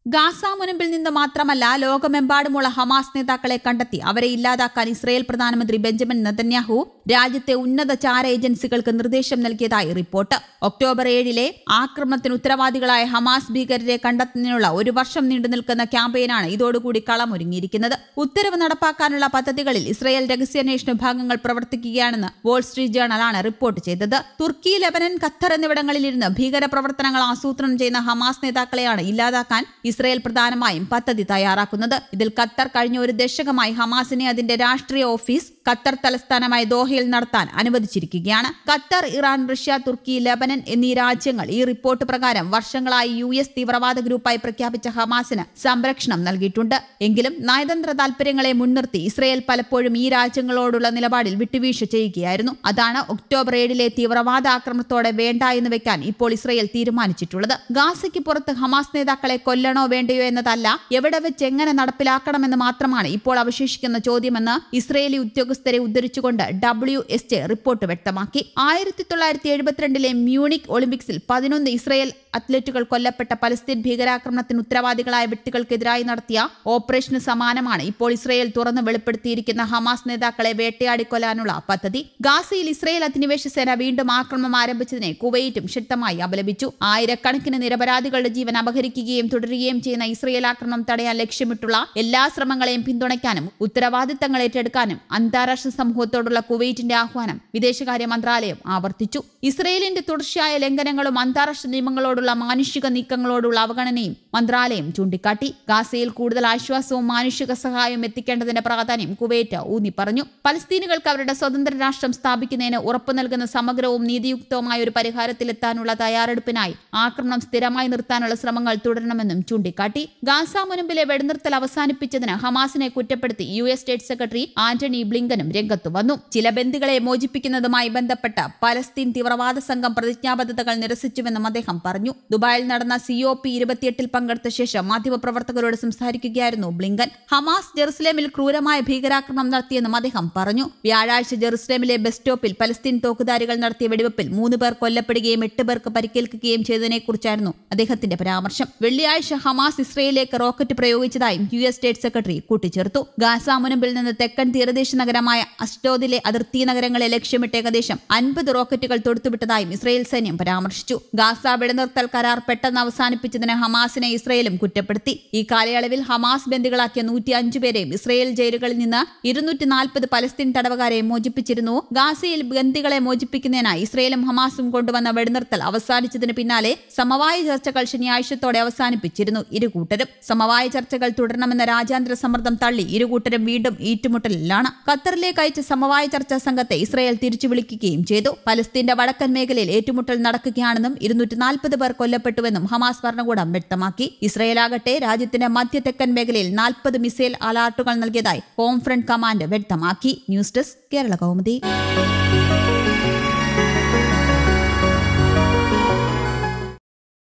Gaza മുനമ്പിൽ നിന്ന് മാത്രമല്ല ലോകമെമ്പാടുമുള്ള ഹമാസ് നേതാക്കളെ കണ്ടെത്തി അവരെ ഇല്ലാതാക്കാൻ ഇസ്രയേൽ പ്രധാനമന്ത്രി ബെഞ്ചമിൻ നെതന്യാഹു രാജ്യത്തെ ഉന്നത ചാര ഏജൻസികൾക്ക് നിർദ്ദേശം നൽകിയതായി റിപ്പോർട്ട് ഒക്ടോബർ ഏഴിലെ ആക്രമണത്തിന് ഉത്തരവാദികളായ ഹമാസ് ഭീകരരെ കണ്ടെത്തുന്നതിനുള്ള ഒരു വർഷം നീണ്ടു നിൽക്കുന്ന ക്യാമ്പയിനാണ് ഇതോടുകൂടി കളമൊരുങ്ങിയിരിക്കുന്നത് ഉത്തരവ് നടപ്പാക്കാനുള്ള പദ്ധതികളിൽ ഇസ്രയേൽ രഹസ്യാന്വേഷണ വിഭാഗങ്ങൾ പ്രവർത്തിക്കുകയാണെന്ന് വാൾ സ്ട്രീറ്റ് ജേണലാണ് റിപ്പോർട്ട് ചെയ്തത് തുർക്കി ലെബനൻ ഖത്തർ എന്നിവിടങ്ങളിലിരുന്ന് ഭീകര പ്രവർത്തനങ്ങൾ ആസൂത്രണം ചെയ്യുന്ന ഹമാസ് നേതാക്കളെയാണ് ഇല്ലാതാക്കാൻ ഇസ്രയേൽ പ്രധാനമായും പദ്ധതി തയ്യാറാക്കുന്നത് ഇതിൽ ഖത്തർ കഴിഞ്ഞ ഒരു ദശകമായി ഹമാസിനെ അതിന്റെ രാഷ്ട്രീയ ഓഫീസ് ഖത്തർ തലസ്ഥാനമായ ദോഹയിൽ നടത്താൻ അനുവദിച്ചിരിക്കുകയാണ് ഖത്തർ ഇറാൻ റഷ്യ തുർക്കി ലെബനൻ എന്നീ രാജ്യങ്ങൾ ഈ റിപ്പോർട്ട് പ്രകാരം വർഷങ്ങളായി യു എസ് തീവ്രവാദ ഗ്രൂപ്പായി പ്രഖ്യാപിച്ച ഹമാസിന് സംരക്ഷണം നൽകിയിട്ടുണ്ട് എങ്കിലും നയതന്ത്ര താൽപര്യങ്ങളെ മുൻനിർത്തി ഇസ്രയേൽ പലപ്പോഴും ഈ രാജ്യങ്ങളോടുള്ള നിലപാടിൽ വിട്ടുവീഴ്ച ചെയ്യുകയായിരുന്നു അതാണ് ഒക്ടോബർ ഏഴിലെ തീവ്രവാദ ആക്രമണത്തോടെ വേണ്ട എന്ന് വെക്കാൻ ഇപ്പോൾ ഇസ്രയേൽ തീരുമാനിച്ചിട്ടുള്ളത് ഗാസയ്ക്ക് പുറത്ത് ഹമാസ് നേതാക്കളെ കൊല്ലണോ വേണ്ടയോ എന്നതല്ല എവിടെ വെച്ച് എങ്ങനെ നടപ്പിലാക്കണമെന്ന് മാത്രമാണ് ഇപ്പോൾ അവശേഷിക്കുന്ന ചോദ്യമെന്ന് ഇസ്രയേലി ഉദ്യോഗസ്ഥരെ ഉദ്ധരിച്ചുകൊണ്ട് ഡബ്ല്യു എസ് ജെ റിപ്പോർട്ട് വ്യക്തമാക്കി ആയിരത്തി തൊള്ളായിരത്തി എഴുപത്തിരണ്ടിലെ മ്യൂണിക് ഒളിമ്പിക്സിൽ പതിനൊന്ന് ഇസ്രയേൽ അത്ലറ്റുകൾ കൊല്ലപ്പെട്ട പലസ്തീൻ ഭീകരാക്രമണത്തിന് ഉത്തരവാദികളായ വ്യക്തികൾക്കെതിരായി നടത്തിയ ഓപ്പറേഷന് സമാനമാണ് ഇപ്പോൾ ഇസ്രയേൽ തുറന്നു വെളിപ്പെടുത്തിയിരിക്കുന്ന ഹമാസ് നേതാക്കളെ വേട്ടയാടിക്കൊല്ലാനുള്ള പദ്ധതി ഗാസയിൽ ഇസ്രയേൽ അധിനിവേശ സേന വീണ്ടും ആക്രമണം ആരംഭിച്ചതിനെ കുവൈറ്റും ശക്തമായി അപലപിച്ചു ആയിരക്കണക്കിന് നിരപരാധികളുടെ ജീവൻ അപഹരിക്കുകയും തുടരുകയും ചെയ്യുന്ന ഇസ്രയേൽ ആക്രമണം തടയാൻ ലക്ഷ്യമിട്ടുള്ള എല്ലാ ശ്രമങ്ങളെയും പിന്തുണയ്ക്കാനും ഉത്തരവാദിത്തങ്ങൾ ഏറ്റെടുക്കാനും അന്താരാഷ്ട്ര സമൂഹത്തോടുള്ള കുവൈറ്റിന്റെ ആഹ്വാനം വിദേശകാര്യ മന്ത്രാലയം ആവർത്തിച്ചു ഇസ്രയേലിന്റെ തുടർച്ചയായ ലംഘനങ്ങളും അന്താരാഷ്ട്ര നിയമങ്ങളോടുള്ള മാനുഷിക നീക്കങ്ങളോടുള്ള അവഗണനയും മന്ത്രാലയം ചൂണ്ടിക്കാട്ടി ഗാസയിൽ കൂടുതൽ ആശ്വാസവും മാനുഷിക സഹായവും എത്തിക്കേണ്ടതിന്റെ പ്രാധാന്യം കുവൈറ്റ് ഊന്നി പറഞ്ഞു പലസ്തീനുകൾക്ക് അവരുടെ സ്വതന്ത്ര രാഷ്ട്രം സ്ഥാപിക്കുന്നതിന് ഉറപ്പു നൽകുന്ന സമഗ്രവും നീതിയുക്തവുമായ ഒരു പരിഹാരത്തിലെത്താനുള്ള തയ്യാറെടുപ്പിനായി ആക്രമണം സ്ഥിരമായി നിർത്താനുള്ള ശ്രമങ്ങൾ തുടരണമെന്നും ചൂണ്ടിക്കാട്ടി ഗാസ മുനമ്പിലെ വെടിനിർത്തൽ അവസാനിപ്പിച്ചതിന് ഹമാസിനെ കുറ്റപ്പെടുത്തി U S state secretary Antony ബ്ലിങ്കനും രംഗത്തു വന്നു ചില ബന്ദികളെ മോചിപ്പിക്കുന്നതുമായി ബന്ധപ്പെട്ട പലസ്തീൻ തീവ്രവാദ സംഘം പ്രതിജ്ഞാബദ്ധതകൾ നിരസിച്ചുവെന്നും അദ്ദേഹം പറഞ്ഞു ദുബായിൽ നടന്ന സി ഒ പി ഇരുപത്തിയെട്ടിൽ പങ്കെടുത്ത ശേഷം മാധ്യമപ്രവർത്തകരോട് സംസാരിക്കുകയായിരുന്നു ബ്ലിങ്കൻ ഹമാസ് ജെറുസലേമിൽ ക്രൂരമായ ഭീകരാക്രമണം നടത്തിയെന്നും അദ്ദേഹം പറഞ്ഞു വ്യാഴാഴ്ച ജെറുസലേമിലെ ബസ് സ്റ്റോപ്പിൽ പലസ്തീൻ തോക്കുധാരികൾ നടത്തിയ വെടിവെപ്പിൽ മൂന്ന് പേർ കൊല്ലപ്പെടുകയും എട്ട് പേർക്ക് പരിക്കേൽക്കുകയും ചെയ്തതിനെക്കുറിച്ചായിരുന്നു അദ്ദേഹത്തിന്റെ പരാമർശം വെള്ളിയാഴ്ച ഹമാസ് ഇസ്രയേലിലേക്ക് റോക്കറ്റ് പ്രയോഗിച്ചതായും യു എസ് സ്റ്റേറ്റ് സെക്രട്ടറി കൂട്ടിച്ചേർത്തു ഗാസ മുനമ്പിൽ നിന്ന് തെക്കൻ തീരദേശ നഗരമായ അസ്റ്റോദിലെ അതിർത്തി നഗരങ്ങളെ ലക്ഷ്യമിട്ട് ഏകദേശം അൻപത് റോക്കറ്റുകൾ തൊടുത്തുവിട്ടതായും ഇസ്രയേൽ സൈന്യം പരാമർശിച്ചു ഗാസ വെടിനിർത്തൽ കരാർ പെട്ടെന്ന് അവസാനിപ്പിച്ചതിന് ഹമാസിനെ ഇസ്രയേലും കുറ്റപ്പെടുത്തി ഈ കാലയളവിൽ ഹമാസ് ബന്ദികളാക്കിയ നൂറ്റി അഞ്ചു പേരെയും ഇസ്രയേൽ ജയിലുകളിൽ നിന്ന് ഇരുന്നൂറ്റി നാൽപ്പത് പലസ്തീൻ തടവുകാരെ മോചിപ്പിച്ചിരുന്നു ഗാസയിൽ ബന്ദികളെ മോചിപ്പിക്കുന്നതിനായി ഇസ്രയേലും ഹമാസും കൊണ്ടുവന്ന വെടിനിർത്തൽ അവസാനിച്ചതിന് പിന്നാലെ സമവായ ചർച്ചകൾ ശനിയാഴ്ചത്തോടെ അവസാനിപ്പിച്ചിരുന്നു ഇരുകൂട്ടരും സമവായ ചർച്ചകൾ തുടരണമെന്ന രാജ്യാന്തര സമ്മർദ്ദം തള്ളി ഇരുകൂട്ടരും വീണ്ടും ഏറ്റുമുട്ടലിലാണ് ഖത്തറിലേക്ക് അയച്ച സമവായ ചർച്ചാ സംഘത്തെ ഇസ്രയേൽ തിരിച്ചു വിളിക്കുകയും ചെയ്തു പലസ്തീന്റെ വടക്കൻ മേഖലയിൽ ഏറ്റുമുട്ടൽ നടക്കുകയാണെന്നും ഇരുന്നൂറ്റി നാൽപ്പത് പേർ കൊല്ലപ്പെട്ടുവെന്നും ഹമാസ് ഭരണകൂടം വ്യക്തമാക്കി ഇസ്രയേലാകട്ടെ രാജ്യത്തിന്റെ മധ്യ തെക്കൻ മേഖലയിൽ നാൽപ്പത് മിസൈൽ അലർട്ടുകൾ നൽകിയതായി ഹോം ഫ്രണ്ട് കമാൻഡ് വ്യക്തമാക്കി ന്യൂസ് ഡെസ്ക് കേരള കൗമുദി